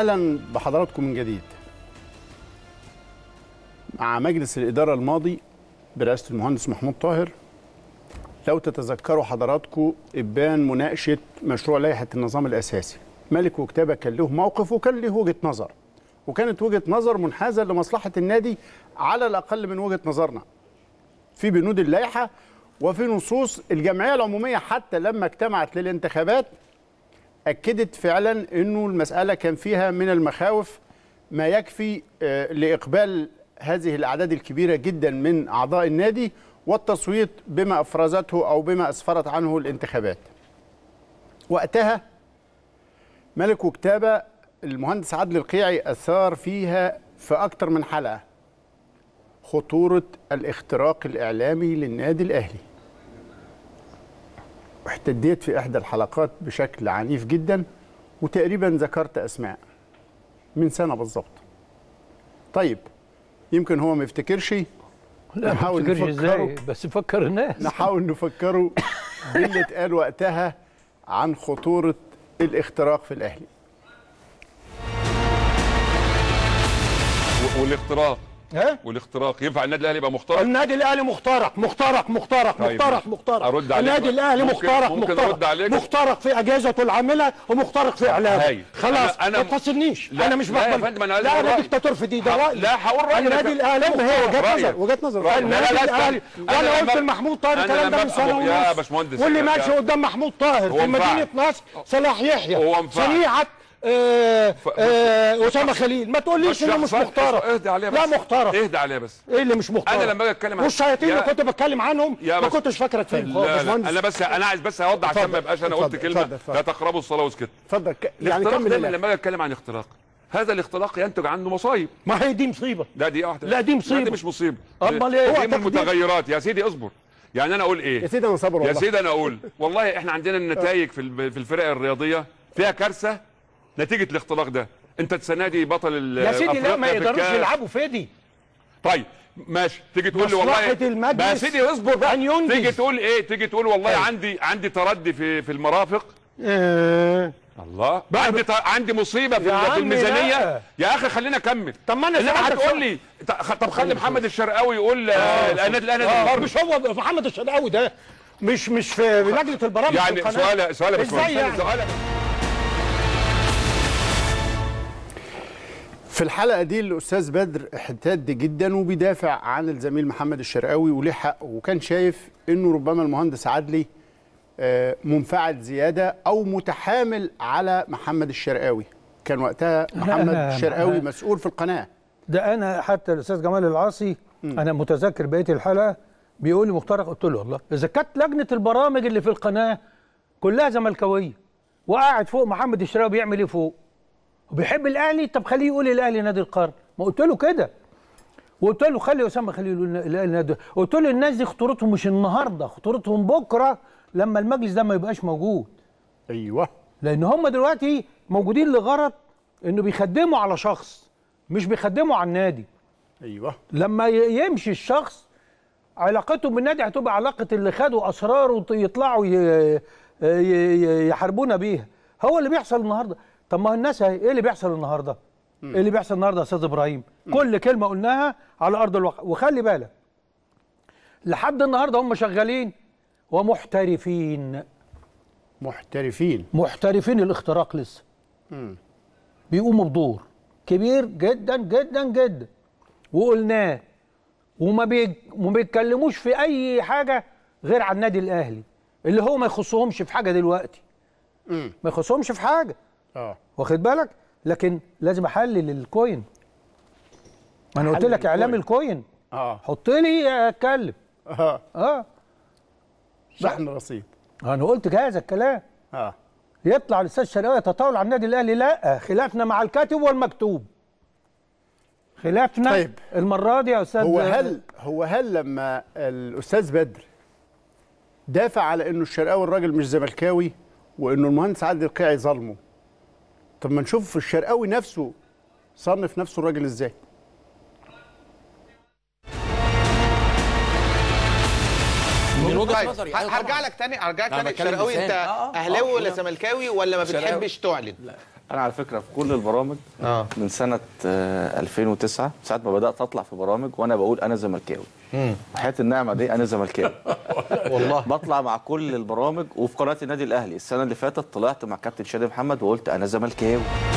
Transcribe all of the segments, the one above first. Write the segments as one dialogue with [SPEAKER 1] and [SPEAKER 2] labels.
[SPEAKER 1] اهلا بحضراتكم من جديد مع مجلس الاداره الماضي برئاسه المهندس محمود طاهر لو تتذكروا حضراتكم ابان مناقشه مشروع لائحه النظام الاساسي ملك وكتابه كان له موقف وكان له وجهه نظر وكانت وجهه نظر منحازه لمصلحه النادي على الاقل من وجهه نظرنا في بنود اللائحه وفي نصوص الجمعيه العموميه حتى لما اجتمعت للانتخابات اكدت فعلا انه المساله كان فيها من المخاوف ما يكفي آه، لاقبال هذه الاعداد الكبيره جدا من اعضاء النادي والتصويت بما افرزته او بما اسفرت عنه الانتخابات. وقتها ملك وكتابه المهندس عادل القيعي اثار فيها في اكتر من حلقه خطوره الاختراق الاعلامي للنادي الاهلي. واحتديت في احدى الحلقات بشكل عنيف جدا وتقريبا ذكرت اسماء من سنه بالظبط. طيب يمكن هو ما يفتكرش
[SPEAKER 2] لا ما
[SPEAKER 1] نحاول
[SPEAKER 2] تفتكرش
[SPEAKER 1] نفكره.
[SPEAKER 2] ازاي بس فكر الناس
[SPEAKER 1] نحاول نفكره باللي اتقال وقتها عن خطوره الاختراق في الاهلي.
[SPEAKER 3] و- والاختراق
[SPEAKER 4] ها
[SPEAKER 3] والاختراق ينفع النادي الاهلي يبقى مخترق
[SPEAKER 4] النادي الاهلي مخترق مخترق مخترق
[SPEAKER 3] طيب
[SPEAKER 4] مخترق
[SPEAKER 3] ماشي.
[SPEAKER 4] مخترق
[SPEAKER 3] أرد عليك
[SPEAKER 4] النادي
[SPEAKER 3] بقى.
[SPEAKER 4] الاهلي
[SPEAKER 3] ممكن-
[SPEAKER 4] مخترق
[SPEAKER 3] ممكن
[SPEAKER 4] مخترق
[SPEAKER 3] أرد عليك؟
[SPEAKER 4] مخترق في اجهزته العامله ومخترق في اعلامه
[SPEAKER 3] هاي.
[SPEAKER 4] خلاص
[SPEAKER 3] أنا- أنا-
[SPEAKER 4] ما تفصلنيش
[SPEAKER 3] لا،
[SPEAKER 4] انا مش
[SPEAKER 3] لا يا
[SPEAKER 4] بقبل
[SPEAKER 3] فندم، أنا لازم
[SPEAKER 4] لا
[SPEAKER 3] أقول
[SPEAKER 4] انا
[SPEAKER 3] رأيي.
[SPEAKER 4] دكتاتور في دي ده
[SPEAKER 3] ه-
[SPEAKER 4] رايي
[SPEAKER 3] لا، هقول رأيي.
[SPEAKER 4] النادي
[SPEAKER 3] أنا
[SPEAKER 4] الاهلي ما هي وجهه
[SPEAKER 3] رأيك.
[SPEAKER 4] نظر وجهه نظر
[SPEAKER 3] رأيك.
[SPEAKER 4] النادي
[SPEAKER 3] لا، لا، لا،
[SPEAKER 4] الاهلي
[SPEAKER 3] أنا
[SPEAKER 4] وانا قلت
[SPEAKER 3] لما-
[SPEAKER 4] لمحمود طاهر
[SPEAKER 3] أنا
[SPEAKER 4] الكلام ده
[SPEAKER 3] لما-
[SPEAKER 4] من سنه
[SPEAKER 3] يا
[SPEAKER 4] ونص
[SPEAKER 3] باشمهندس،
[SPEAKER 4] واللي
[SPEAKER 3] يا-
[SPEAKER 4] ماشي
[SPEAKER 3] يا-
[SPEAKER 4] قدام محمود طاهر
[SPEAKER 3] هو
[SPEAKER 4] في
[SPEAKER 3] انفعل.
[SPEAKER 4] مدينه نصر صلاح يحيى
[SPEAKER 3] هو انفعل.
[SPEAKER 4] صنيعه آه،
[SPEAKER 3] ف-
[SPEAKER 4] آه، اسامه خليل ما تقوليش انه مش
[SPEAKER 3] شخصاً-
[SPEAKER 4] مخترق
[SPEAKER 3] اهدى عليه بس
[SPEAKER 4] لا مخترق
[SPEAKER 3] اهدى عليه بس
[SPEAKER 4] ايه اللي مش مختار
[SPEAKER 3] أنا لما أجي أتكلم عن-
[SPEAKER 4] والشياطين
[SPEAKER 3] يا-
[SPEAKER 4] اللي كنت بتكلم عنهم
[SPEAKER 3] يا
[SPEAKER 4] ما
[SPEAKER 3] بس-
[SPEAKER 4] كنتش فاكره فيهم خالص
[SPEAKER 3] لا لا
[SPEAKER 4] باشمهندس.
[SPEAKER 3] انا بس انا عايز بس اوضح عشان ما يبقاش انا قلت
[SPEAKER 1] اتفضل،
[SPEAKER 3] كلمه
[SPEAKER 1] اتفضل، اتفضل.
[SPEAKER 3] لا تقربوا الصلاه واسكتوا
[SPEAKER 1] اتفضل ك- يعني
[SPEAKER 3] الاختراق
[SPEAKER 1] كمل
[SPEAKER 3] دايما
[SPEAKER 1] الآن.
[SPEAKER 3] لما اجي اتكلم عن اختراق هذا الاختراق ينتج عنه مصايب
[SPEAKER 4] ما هي دي مصيبه
[SPEAKER 3] لا دي واحده
[SPEAKER 4] لا، دي مصيبة.
[SPEAKER 3] لا دي مش مصيبه
[SPEAKER 4] أمال إيه؟
[SPEAKER 3] دي
[SPEAKER 4] هو
[SPEAKER 3] من
[SPEAKER 4] تقدير.
[SPEAKER 3] المتغيرات يا سيدي اصبر يعني انا اقول ايه
[SPEAKER 1] يا سيدي انا صابر
[SPEAKER 3] يا
[SPEAKER 1] والله
[SPEAKER 3] سيدي انا اقول والله احنا عندنا النتائج في الب- في الفرق الرياضيه فيها كارثه نتيجه الاختراق ده انت السنه دي بطل ال-
[SPEAKER 4] يا سيدي لا ما
[SPEAKER 3] أفريقيا في
[SPEAKER 4] يقدروش
[SPEAKER 3] الكاس.
[SPEAKER 4] يلعبوا فيدي
[SPEAKER 3] طيب ماشي تيجي تقول لي والله
[SPEAKER 4] مصلحة المجلس
[SPEAKER 3] ما يا سيدي اصبر بقى
[SPEAKER 4] أن ينجز.
[SPEAKER 3] تيجي تقول ايه تيجي تقول والله عندي عندي تردي في في المرافق
[SPEAKER 4] آه.
[SPEAKER 3] الله عندي ط- عندي مصيبه في,
[SPEAKER 4] يا
[SPEAKER 3] ال- في
[SPEAKER 4] عمي
[SPEAKER 3] الميزانيه
[SPEAKER 4] لا.
[SPEAKER 3] يا اخي خلينا اكمل
[SPEAKER 4] طب ما أنا
[SPEAKER 3] انما
[SPEAKER 4] سألتك
[SPEAKER 3] هتقول
[SPEAKER 4] سؤال.
[SPEAKER 3] لي ط- طب خلي محمد الشرقاوي يقول آه، النادي الاهلي
[SPEAKER 4] آه.
[SPEAKER 3] القرن.
[SPEAKER 4] مش هو محمد الشرقاوي ده مش مش في لجنه البرامج في
[SPEAKER 3] يعني
[SPEAKER 4] القناة.
[SPEAKER 3] سؤال سؤال يا
[SPEAKER 4] ازاي
[SPEAKER 3] باشمهندس
[SPEAKER 4] يعني
[SPEAKER 3] سؤال
[SPEAKER 1] في الحلقه دي الاستاذ بدر احتد جدا وبيدافع عن الزميل محمد الشرقاوي وليه حق وكان شايف انه ربما المهندس عدلي آه، منفعل زياده او متحامل على محمد الشرقاوي كان وقتها محمد
[SPEAKER 2] لا،
[SPEAKER 1] الشرقاوي
[SPEAKER 2] لا.
[SPEAKER 1] مسؤول في القناه
[SPEAKER 2] ده انا حتى الاستاذ جمال العاصي انا متذكر بقيه الحلقه بيقول لي مخترق قلت له والله اذا كانت لجنه البرامج اللي في القناه كلها زملكاويه وقاعد فوق محمد الشراوي بيعمل ايه فوق وبيحب الاهلي طب خليه يقول الاهلي نادي القرن ما قلت له كده وقلت له خلي اسامه خليه يقول الاهلي نادي قلت له الناس دي خطورتهم مش النهارده خطورتهم بكره لما المجلس ده ما يبقاش موجود
[SPEAKER 1] ايوه
[SPEAKER 2] لان هم دلوقتي موجودين لغرض انه بيخدموا على شخص مش بيخدموا على النادي
[SPEAKER 1] ايوه
[SPEAKER 2] لما ي- يمشي الشخص علاقته بالنادي هتبقى علاقه اللي خدوا اسرار ويطلعوا ي- ي- يحاربونا بيها هو اللي بيحصل النهارده طب ما هو الناس اهي ايه اللي بيحصل النهارده ايه اللي بيحصل النهارده يا استاذ ابراهيم كل كلمه قلناها على ارض الواقع وخلي بالك لحد النهارده هم شغالين ومحترفين
[SPEAKER 1] محترفين
[SPEAKER 2] محترفين الاختراق لسه بيقوموا بدور كبير جدا جدا جدا وقلناه وما بي... وما بيتكلموش في اي حاجه غير عن النادي الاهلي اللي هو ما يخصهمش في حاجه دلوقتي ما يخصهمش في حاجه
[SPEAKER 1] اه
[SPEAKER 2] واخد بالك لكن لازم احلل الكوين ما انا قلت
[SPEAKER 1] أحلل
[SPEAKER 2] لك اعلام
[SPEAKER 1] الكوين.
[SPEAKER 2] الكوين
[SPEAKER 1] اه
[SPEAKER 2] حط لي اتكلم
[SPEAKER 1] اه
[SPEAKER 2] اه
[SPEAKER 1] شحن رصيد
[SPEAKER 2] انا قلت هذا الكلام
[SPEAKER 1] اه
[SPEAKER 2] يطلع الاستاذ شرقاوي يتطاول على النادي الاهلي لا خلافنا مع الكاتب والمكتوب خلافنا
[SPEAKER 1] طيب.
[SPEAKER 2] المره دي يا استاذ
[SPEAKER 1] هو هل هو هل لما الاستاذ بدر دافع على انه الشرقاوي الراجل مش زملكاوي وانه المهندس عادل القيعي ظلمه طب ما نشوف الشرقاوي نفسه صنف نفسه الراجل ازاي
[SPEAKER 5] من وجهه
[SPEAKER 6] طيب
[SPEAKER 5] نظري
[SPEAKER 6] ه-
[SPEAKER 5] أيوة
[SPEAKER 6] هرجع
[SPEAKER 5] طبعاً.
[SPEAKER 6] لك تاني هرجع لك
[SPEAKER 5] أنا
[SPEAKER 6] تاني
[SPEAKER 5] بتكلم
[SPEAKER 6] شرقاوي انت
[SPEAKER 5] لسان. آه، آه.
[SPEAKER 6] اهلاوي
[SPEAKER 5] آه،
[SPEAKER 6] ولا
[SPEAKER 5] لا.
[SPEAKER 6] زملكاوي ولا ما
[SPEAKER 5] شرقاوي.
[SPEAKER 6] بتحبش تعلن انا على فكره في كل البرامج
[SPEAKER 5] اه
[SPEAKER 6] من سنه آه، 2009 ساعه ما بدات اطلع في برامج وانا بقول انا زملكاوي وحياه النعمه دي انا زملكاوي
[SPEAKER 5] والله
[SPEAKER 6] بطلع مع كل البرامج وفي قناه النادي الاهلي السنه اللي فاتت طلعت مع كابتن شادي محمد وقلت انا زملكاوي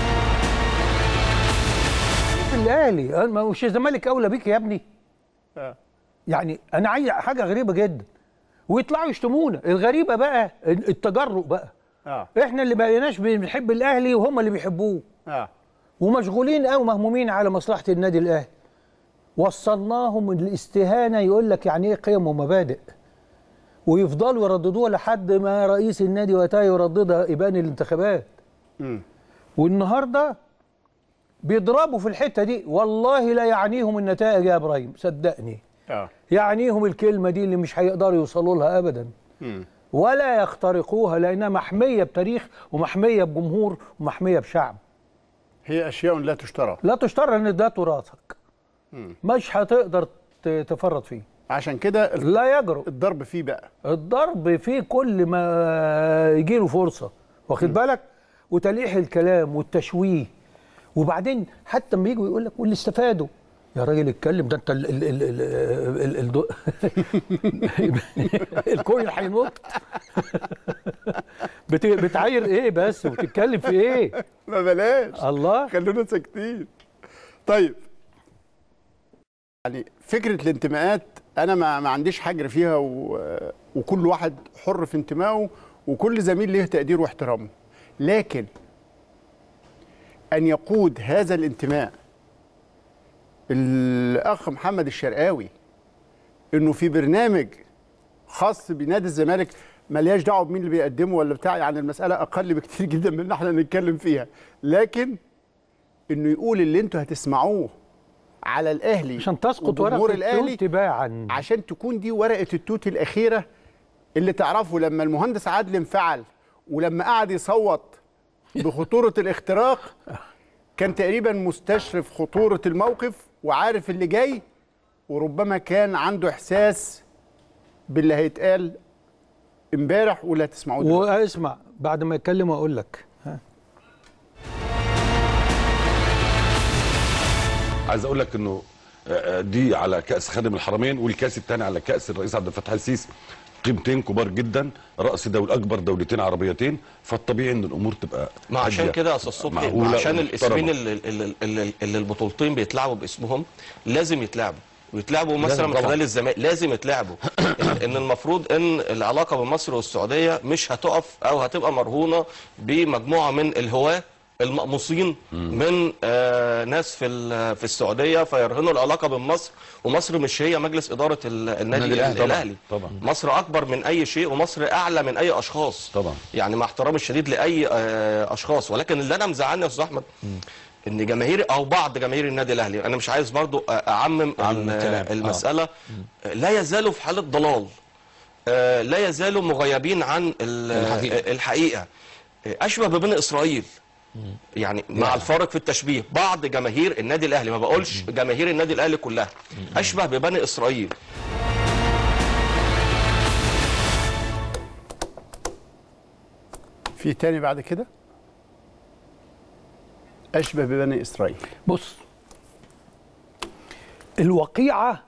[SPEAKER 2] في الاهلي أه، ما مش الزمالك اولى بيك يا ابني
[SPEAKER 1] آه.
[SPEAKER 2] يعني انا عايز حاجه غريبه جدا ويطلعوا يشتمونا الغريبه بقى التجرؤ بقى
[SPEAKER 1] اه
[SPEAKER 2] احنا اللي بقيناش بنحب الاهلي وهم اللي بيحبوه
[SPEAKER 1] اه
[SPEAKER 2] ومشغولين قوي مهمومين على مصلحه النادي الاهلي وصلناهم الاستهانه يقول لك يعني ايه قيم ومبادئ ويفضلوا يرددوها لحد ما رئيس النادي وقتها يرددها ابان الانتخابات
[SPEAKER 1] مم.
[SPEAKER 2] والنهارده بيضربوا في الحته دي والله لا يعنيهم النتائج يا ابراهيم صدقني
[SPEAKER 1] اه
[SPEAKER 2] يعنيهم الكلمه دي اللي مش هيقدروا يوصلوا لها ابدا
[SPEAKER 1] مم.
[SPEAKER 2] ولا يخترقوها لانها محميه بتاريخ ومحميه بجمهور ومحميه بشعب
[SPEAKER 1] هي اشياء لا تشترى
[SPEAKER 2] لا تشترى ان ده تراثك مش هتقدر ت- تفرط فيه
[SPEAKER 1] عشان كده ال-
[SPEAKER 2] لا يجرؤ
[SPEAKER 1] الضرب فيه بقى
[SPEAKER 2] الضرب فيه كل ما يجي له فرصه واخد بالك وتلقيح الكلام والتشويه وبعدين حتى لما يجوا يقول لك واللي استفادوا يا راجل اتكلم ده انت ال ال ال ال ال ال الكوين هينط بت- بتعاير ايه بس وتتكلم في ايه
[SPEAKER 1] ما بلاش
[SPEAKER 2] الله
[SPEAKER 1] خلونا ساكتين طيب يعني فكره الانتماءات انا ما, ما عنديش حجر فيها و... وكل واحد حر في انتمائه وكل زميل له تقديره واحترامه لكن ان يقود هذا الانتماء الاخ محمد الشرقاوي انه في برنامج خاص بنادي الزمالك ملياش دعوه بمين اللي بيقدمه ولا بتاع يعني المساله اقل بكتير جدا من ان احنا نتكلم فيها لكن انه يقول اللي انتوا هتسمعوه على الاهلي
[SPEAKER 2] عشان تسقط
[SPEAKER 1] وجمهور
[SPEAKER 2] ورقه
[SPEAKER 1] الاهلي
[SPEAKER 2] التوت تباعا
[SPEAKER 1] عشان تكون دي ورقه التوت الاخيره اللي تعرفه لما المهندس عادل انفعل ولما قعد يصوت بخطوره الاختراق كان تقريبا مستشرف خطوره الموقف وعارف اللي جاي وربما كان عنده احساس باللي هيتقال امبارح واللي هتسمعوه دلوقتي.
[SPEAKER 2] واسمع بعد ما يتكلم اقول لك
[SPEAKER 7] عايز اقول لك انه آه، آه، دي على كاس خادم الحرمين والكاس الثاني على كاس الرئيس عبد الفتاح السيسي قيمتين كبار جدا راس دول اكبر دولتين عربيتين فالطبيعي ان الامور تبقى
[SPEAKER 5] ما عشان
[SPEAKER 7] هادية،
[SPEAKER 5] كده يا استاذ صبحي
[SPEAKER 7] معقولة
[SPEAKER 5] ما عشان
[SPEAKER 7] ومحترمة.
[SPEAKER 5] الاسمين اللي, اللي, اللي, اللي البطولتين بيتلعبوا باسمهم لازم يتلعبوا ويتلعبوا مثلا من
[SPEAKER 7] طبعاً.
[SPEAKER 5] خلال الزمالك لازم يتلعبوا إن- ان المفروض ان العلاقه بين مصر والسعوديه مش هتقف او هتبقى مرهونه بمجموعه من الهواه المقموصين من آه ناس في ال- في السعوديه فيرهنوا العلاقه بين مصر ومصر مش هي مجلس اداره ال- النادي
[SPEAKER 7] النادي الأهلي.
[SPEAKER 5] الاهلي,
[SPEAKER 7] طبعاً.
[SPEAKER 5] الأهلي.
[SPEAKER 7] طبعاً.
[SPEAKER 5] مصر اكبر من اي شيء ومصر اعلى من اي اشخاص
[SPEAKER 7] طبعاً.
[SPEAKER 5] يعني مع احترامي الشديد لاي آه، اشخاص ولكن اللي انا مزعلني يا استاذ احمد ان جماهير او بعض جماهير النادي الاهلي انا مش عايز برضو آه، اعمم
[SPEAKER 6] أعمم
[SPEAKER 5] ال-
[SPEAKER 6] الكلام. آه.
[SPEAKER 5] المساله لا يزالوا في حاله ضلال آه، لا يزالوا مغيبين عن ال-
[SPEAKER 6] الحقيقة.
[SPEAKER 5] الحقيقه آه، اشبه ببني اسرائيل يعني مع الفارق في التشبيه بعض جماهير النادي الاهلي ما بقولش جماهير النادي الاهلي كلها اشبه ببني اسرائيل
[SPEAKER 1] في تاني بعد كده اشبه ببني اسرائيل
[SPEAKER 2] بص الوقيعة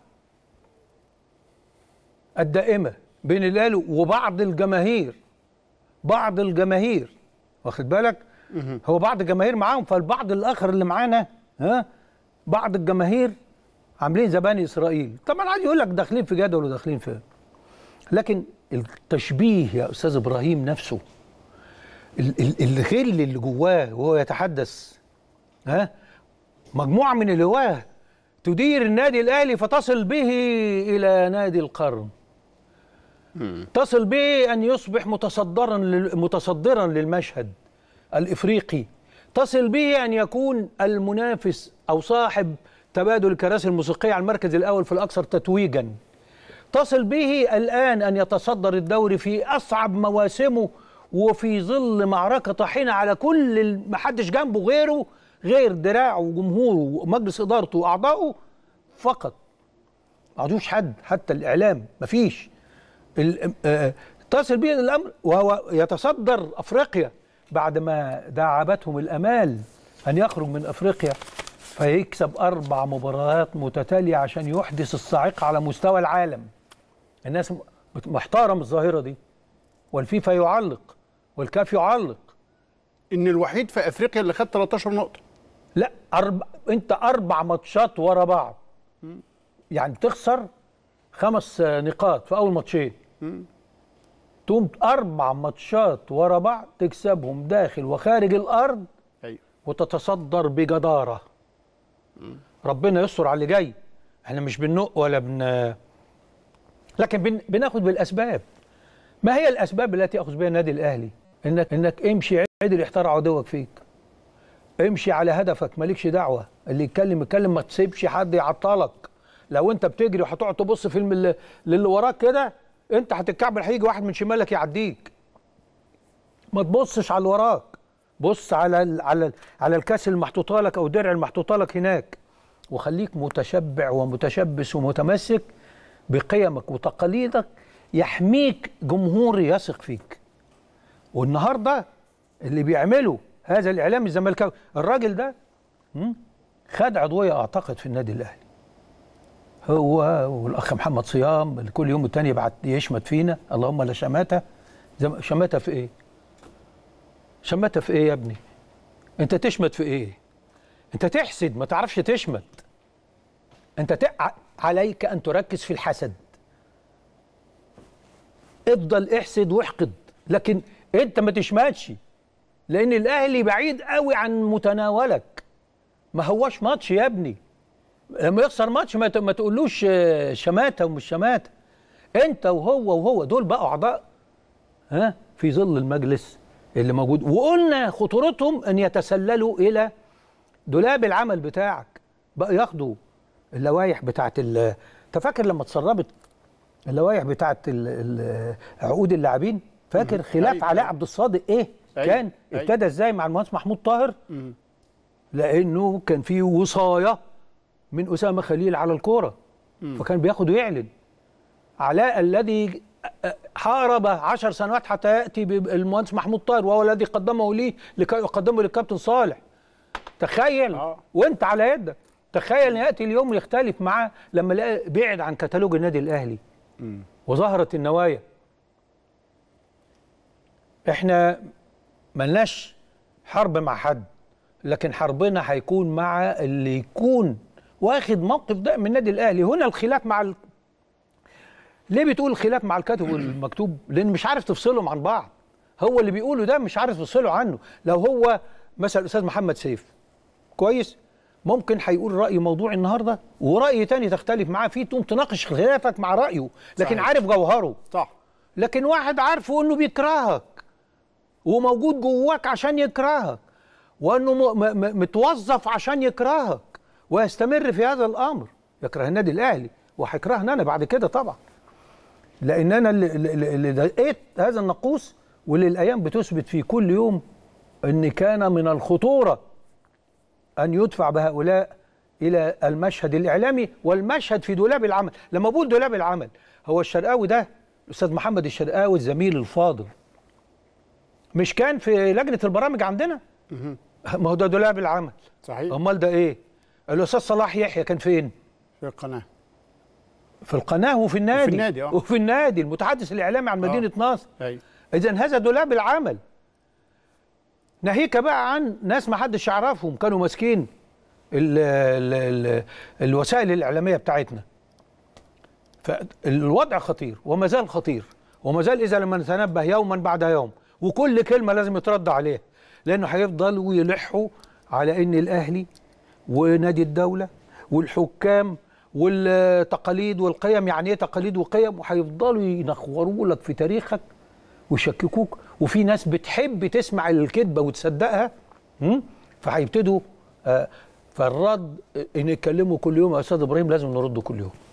[SPEAKER 2] الدائمة بين الأهلي وبعض الجماهير بعض الجماهير واخد بالك هو بعض الجماهير معاهم فالبعض الآخر اللي معانا ها بعض الجماهير عاملين زي بني إسرائيل طبعا عادي يقول لك داخلين في جدول وداخلين في لكن التشبيه يا أستاذ إبراهيم نفسه ال- ال- الغل اللي جواه وهو يتحدث ها مجموعة من الهواه تدير النادي الأهلي فتصل به إلى نادي القرن تصل به أن يصبح متصدرا لل- متصدرا للمشهد الإفريقي تصل به أن يكون المنافس أو صاحب تبادل الكراسي الموسيقية على المركز الأول في الأكثر تتويجا تصل به الآن أن يتصدر الدوري في أصعب مواسمه وفي ظل معركة طاحنة على كل ال- محدش جنبه غيره غير دراعه وجمهوره ومجلس إدارته وأعضائه فقط ما عندوش حد حتى الإعلام مفيش ال- آه، تصل به الأمر وهو يتصدر أفريقيا بعد ما داعبتهم الامال ان يخرج من افريقيا فيكسب اربع مباريات متتاليه عشان يحدث الصاعقه على مستوى العالم الناس م- محتاره من الظاهره دي والفيفا يعلق والكاف يعلق
[SPEAKER 1] ان الوحيد في افريقيا اللي خد 13 نقطه
[SPEAKER 2] لا أربع انت اربع ماتشات ورا بعض يعني تخسر خمس آه، نقاط في اول ماتشين تقوم اربع ماتشات ورا بعض تكسبهم داخل وخارج الارض
[SPEAKER 1] ايوه
[SPEAKER 2] وتتصدر بجداره ربنا يستر على اللي جاي احنا مش بننق ولا بن لكن بن... بناخد بالاسباب ما هي الاسباب التي ياخذ بها النادي الاهلي انك انك امشي عدل يحتار عدوك فيك امشي على هدفك مالكش دعوه اللي يتكلم يتكلم ما تسيبش حد يعطلك لو انت بتجري وهتقعد تبص في الم- اللي للي وراك كده انت هتتكعبل هيجي واحد من شمالك يعديك ما تبصش على اللي وراك بص على ال على ال على الكاس المحطوطه لك او درع المحطوطه لك هناك وخليك متشبع ومتشبث ومتمسك بقيمك وتقاليدك يحميك جمهور يثق فيك والنهارده اللي بيعمله هذا الاعلام الزملكاوي الراجل ده مم، خد عضويه اعتقد في النادي الاهلي هو والاخ محمد صيام اللي كل يوم التاني يبعت يشمت فينا اللهم لا شماته زم- شماته في ايه؟ شماته في ايه يا ابني؟ انت تشمت في ايه؟ انت تحسد ما تعرفش تشمت انت تع... عليك ان تركز في الحسد افضل احسد واحقد لكن انت ما تشمتش لان الاهلي بعيد قوي عن متناولك ما هوش ماتش يا ابني لما يخسر ماتش ما ت- ما تقولوش آه، شماته ومش شماته انت وهو وهو دول بقوا اعضاء ها في ظل المجلس اللي موجود وقلنا خطورتهم ان يتسللوا الى دولاب العمل بتاعك بقى ياخدوا اللوائح بتاعت ال- انت فاكر لما اتسربت اللوائح بتاعت ال- ال- عقود اللاعبين فاكر خلاف
[SPEAKER 1] أيوة.
[SPEAKER 2] علاء عبد الصادق ايه
[SPEAKER 1] أيوة.
[SPEAKER 2] كان
[SPEAKER 1] أيوة.
[SPEAKER 2] ابتدى ازاي مع المهندس محمود طاهر لانه كان في وصايه من اسامه خليل على الكوره فكان بياخد ويعلن علاء الذي حارب عشر سنوات حتى ياتي بالمهندس محمود طاهر وهو الذي قدمه لي لكي يقدمه للكابتن صالح تخيل
[SPEAKER 1] آه.
[SPEAKER 2] وانت على يدك تخيل ان ياتي اليوم يختلف معاه لما لقى بعد عن كتالوج النادي الاهلي وظهرت النوايا احنا ملناش حرب مع حد لكن حربنا هيكون مع اللي يكون واخد موقف ده من النادي الاهلي هنا الخلاف مع ال... ليه بتقول الخلاف مع الكاتب والمكتوب لان مش عارف تفصلهم عن بعض هو اللي بيقوله ده مش عارف تفصله عنه لو هو مثلا الاستاذ محمد سيف كويس ممكن هيقول راي موضوع النهارده وراي تاني تختلف معاه فيه تقوم تناقش خلافك مع رايه لكن
[SPEAKER 1] صحيح.
[SPEAKER 2] عارف جوهره
[SPEAKER 1] صح
[SPEAKER 2] لكن واحد عارفه انه بيكرهك وموجود جواك عشان يكرهك وانه م- م- م- متوظف عشان يكرهك ويستمر في هذا الامر يكره النادي الاهلي وهيكرهني انا بعد كده طبعا لان انا اللي, اللي اللي دقيت هذا النقوص واللي الايام بتثبت فيه كل يوم ان كان من الخطوره ان يدفع بهؤلاء الى المشهد الاعلامي والمشهد في دولاب العمل لما بقول دولاب العمل هو الشرقاوي ده الاستاذ محمد الشرقاوي الزميل الفاضل مش كان في لجنه البرامج عندنا ما هو ده دولاب العمل
[SPEAKER 1] صحيح
[SPEAKER 2] امال ده ايه الاستاذ صلاح يحيى كان فين
[SPEAKER 1] في القناه
[SPEAKER 2] في القناه وفي النادي
[SPEAKER 1] وفي النادي، آه.
[SPEAKER 2] وفي النادي المتحدث الاعلامي عن مدينه نصر
[SPEAKER 1] ايوه
[SPEAKER 2] اذا هذا دولاب العمل ناهيك بقى عن ناس ما حدش يعرفهم كانوا ماسكين ال ال ال الوسائل الاعلاميه بتاعتنا فالوضع خطير وما زال خطير وما زال اذا لم نتنبه يوما بعد يوم وكل كلمه لازم يترد عليها لانه هيفضلوا يلحوا على ان الاهلي ونادي الدوله والحكام والتقاليد والقيم يعني ايه تقاليد وقيم وهيفضلوا ينخوروا لك في تاريخك ويشككوك وفي ناس بتحب تسمع الكذبه وتصدقها هم؟ فهيبتدوا آه، فالرد ان يتكلموا كل يوم يا استاذ ابراهيم لازم نرده كل يوم